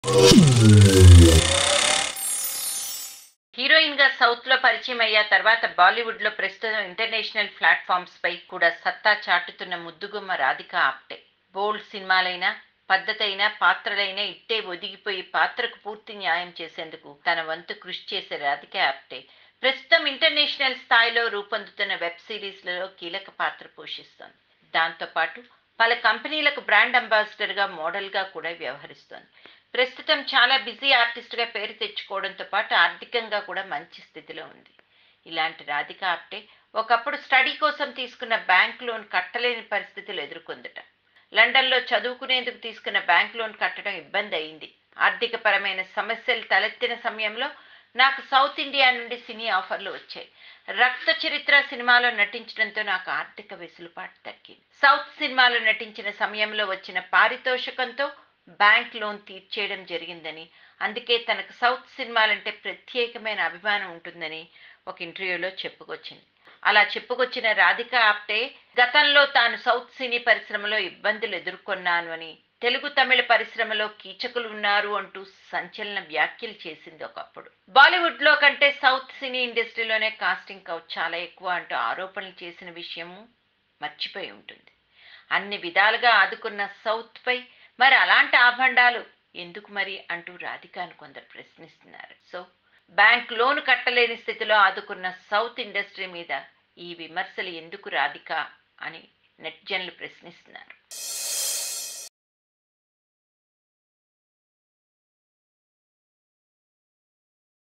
heroine గా south లో పరిచయం అయ్యా తర్వాత బాలీవుడ్ లో ప్రస్తుతం ఇంటర్నేషనల్ ప్లాట్ఫామ్స్ పై కూడా సత్తా చాటుతున్న ముద్దుగుమ్మ రాధిక ఆప్టే బోల్డ్ సినిమాలైనా పద్ధతైన పాత్రలైన ఇట్టే ఒదిగిపోయి పాత్రకు పూర్తి న్యాయం చేసేందుకు తన వంతు కృషి చేసే రాధిక ఆప్టే ప్రస్తుతం ఇంటర్నేషనల్ స్థాయిలో రూపొందుతున్న వెబ్ సిరీస్లలో కీలక పాత్ర పోషిస్తోంది దాంతోపాటు పలు కంపెనీలకు బ్రాండ్ అంబాసిడర్ గా మోడల్ గా కూడా వ్యవహరిస్తోంది ప్రస్తుతం చాలా బిజీ ఆర్టిస్ట్ గా పేరు తెచ్చుకోవడంతో పాటు ఆర్థికంగా కూడా మంచి స్థితిలో ఉంది ఇలాంటి రాధిక ఆప్టే ఒకప్పుడు స్టడీ కోసం తీసుకున్న బ్యాంక్ లోన్ కట్టలేని పరిస్థితులు ఎదుర్కొందట లండన్లో చదువుకునేందుకు తీసుకున్న బ్యాంక్ లోన్ కట్టడం ఇబ్బంది అయింది ఆర్థిక పరమైన సమస్యలు తలెత్తిన సమయంలో నాకు సౌత్ ఇండియా నుండి సినీ ఆఫర్లు వచ్చాయి రక్త చరిత్ర సినిమాలో నటించడంతో నాకు ఆర్థిక వెసులుబాటు తగ్గింది సౌత్ సినిమాలో నటించిన సమయంలో వచ్చిన పారితోషికంతో బ్యాంక్ లోన్ తీర్చేయడం జరిగిందని అందుకే తనకు సౌత్ సినిమాలంటే ప్రత్యేకమైన అభిమానం ఉంటుందని ఒక ఇంటర్వ్యూలో చెప్పుకొచ్చింది అలా చెప్పుకొచ్చిన రాధిక ఆప్టే గతంలో తాను సౌత్ సినీ పరిశ్రమలో ఇబ్బందులు ఎదుర్కొన్నాను అని తెలుగు తమిళ పరిశ్రమలో కీచకులు ఉన్నారు అంటూ సంచలన వ్యాఖ్యలు చేసింది ఒకప్పుడు బాలీవుడ్ లో కంటే సౌత్ సినీ ఇండస్ట్రీలోనే కాస్టింగ్ కౌచ్ చాలా ఎక్కువ అంటూ ఆరోపణలు చేసిన విషయము మర్చిపోయి ఉంటుంది అన్ని విధాలుగా ఆదుకున్న సౌత్ పై మరి అలాంటి ఆభండాలు ఎందుకు మరి అంటూ రాధికాను కొందరు ప్రశ్నిస్తున్నారు సో బ్యాంక్ లోన్ కట్టలేని స్థితిలో ఆదుకున్న సౌత్ ఇండస్ట్రీ మీద ఈ విమర్శలు ఎందుకు రాధిక అని నెట్జన్లు ప్రశ్నిస్తున్నారు